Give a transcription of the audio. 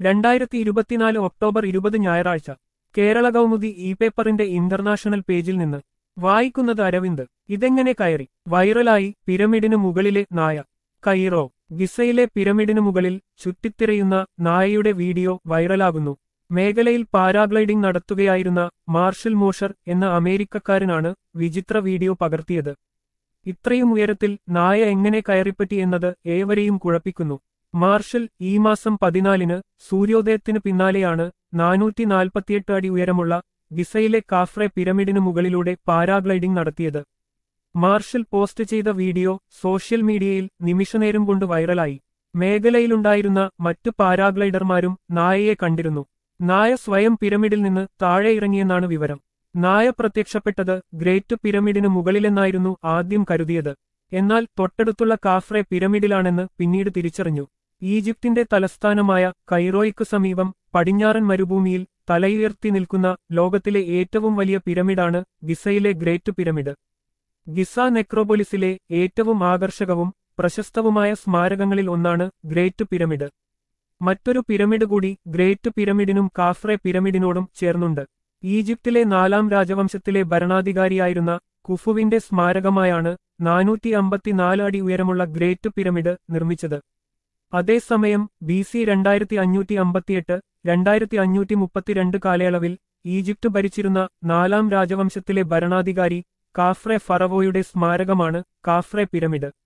രണ്ടായിരത്തി ഇരുപത്തിനാല് ഒക്ടോബർ ഇരുപത് ഞായറാഴ്ച കേരള കൗമുദി ഇ പേപ്പറിന്റെ ഇന്റർനാഷണൽ പേജിൽ നിന്ന് വായിക്കുന്നത് അരവിന്ദ് ഇതെങ്ങനെ കയറി വൈറലായി പിരമിഡിനു മുകളിലെ നായ കൈറോ ഗിസയിലെ പിരമിഡിനു മുകളിൽ ചുറ്റിത്തിരയുന്ന നായയുടെ വീഡിയോ വൈറലാകുന്നു മേഖലയിൽ പാരാഗ്ലൈഡിംഗ് നടത്തുകയായിരുന്ന മാർഷൽ മോഷർ എന്ന അമേരിക്കക്കാരനാണ് വിചിത്ര വീഡിയോ പകർത്തിയത് ഇത്രയും ഉയരത്തിൽ നായ എങ്ങനെ കയറിപ്പറ്റി എന്നത് ഏവരെയും കുഴപ്പിക്കുന്നു മാർഷൽ ഈ മാസം പതിനാലിന് സൂര്യോദയത്തിനു പിന്നാലെയാണ് നാനൂറ്റി നാൽപ്പത്തിയെട്ട് അടി ഉയരമുള്ള ഗിസയിലെ കാഫ്രെ പിരമിഡിനു മുകളിലൂടെ പാരാഗ്ലൈഡിംഗ് നടത്തിയത് മാർഷൽ പോസ്റ്റ് ചെയ്ത വീഡിയോ സോഷ്യൽ മീഡിയയിൽ നിമിഷനേരം കൊണ്ട് വൈറലായി മേഖലയിലുണ്ടായിരുന്ന മറ്റു പാരാഗ്ലൈഡർമാരും നായയെ കണ്ടിരുന്നു നായ സ്വയം പിരമിഡിൽ നിന്ന് താഴെ ഇറങ്ങിയെന്നാണ് വിവരം നായ പ്രത്യക്ഷപ്പെട്ടത് ഗ്രേറ്റ് പിരമിഡിനു മുകളിലെന്നായിരുന്നു ആദ്യം കരുതിയത് എന്നാൽ തൊട്ടടുത്തുള്ള കാഫ്രെ പിരമിഡിലാണെന്ന് പിന്നീട് തിരിച്ചറിഞ്ഞു ഈജിപ്തിന്റെ തലസ്ഥാനമായ കൈറോയ്ക്കു സമീപം പടിഞ്ഞാറൻ മരുഭൂമിയിൽ തലയുയർത്തി നിൽക്കുന്ന ലോകത്തിലെ ഏറ്റവും വലിയ പിരമിഡാണ് ഗിസയിലെ ഗ്രേറ്റ് പിരമിഡ് ഗിസ നെക്രോപോലിസിലെ ഏറ്റവും ആകർഷകവും പ്രശസ്തവുമായ സ്മാരകങ്ങളിൽ ഒന്നാണ് ഗ്രേറ്റ് പിരമിഡ് മറ്റൊരു പിരമിഡ് കൂടി ഗ്രേറ്റ് പിരമിഡിനും കാഫ്രെ പിരമിഡിനോടും ചേർന്നുണ്ട് ഈജിപ്തിലെ നാലാം രാജവംശത്തിലെ ഭരണാധികാരിയായിരുന്ന കുഫുവിന്റെ സ്മാരകമായാണ് നാനൂറ്റി അമ്പത്തിനാല് അടി ഉയരമുള്ള ഗ്രേറ്റ് പിരമിഡ് നിർമ്മിച്ചത് അതേസമയം ബി സി രണ്ടായിരത്തി അഞ്ഞൂറ്റി അമ്പത്തിയെട്ട് രണ്ടായിരത്തി അഞ്ഞൂറ്റി മുപ്പത്തിരണ്ട് കാലയളവിൽ ഈജിപ്ത് ഭരിച്ചിരുന്ന നാലാം രാജവംശത്തിലെ ഭരണാധികാരി കാഫ്രെ ഫറവോയുടെ സ്മാരകമാണ് കാഫ്രെ പിരമിഡ്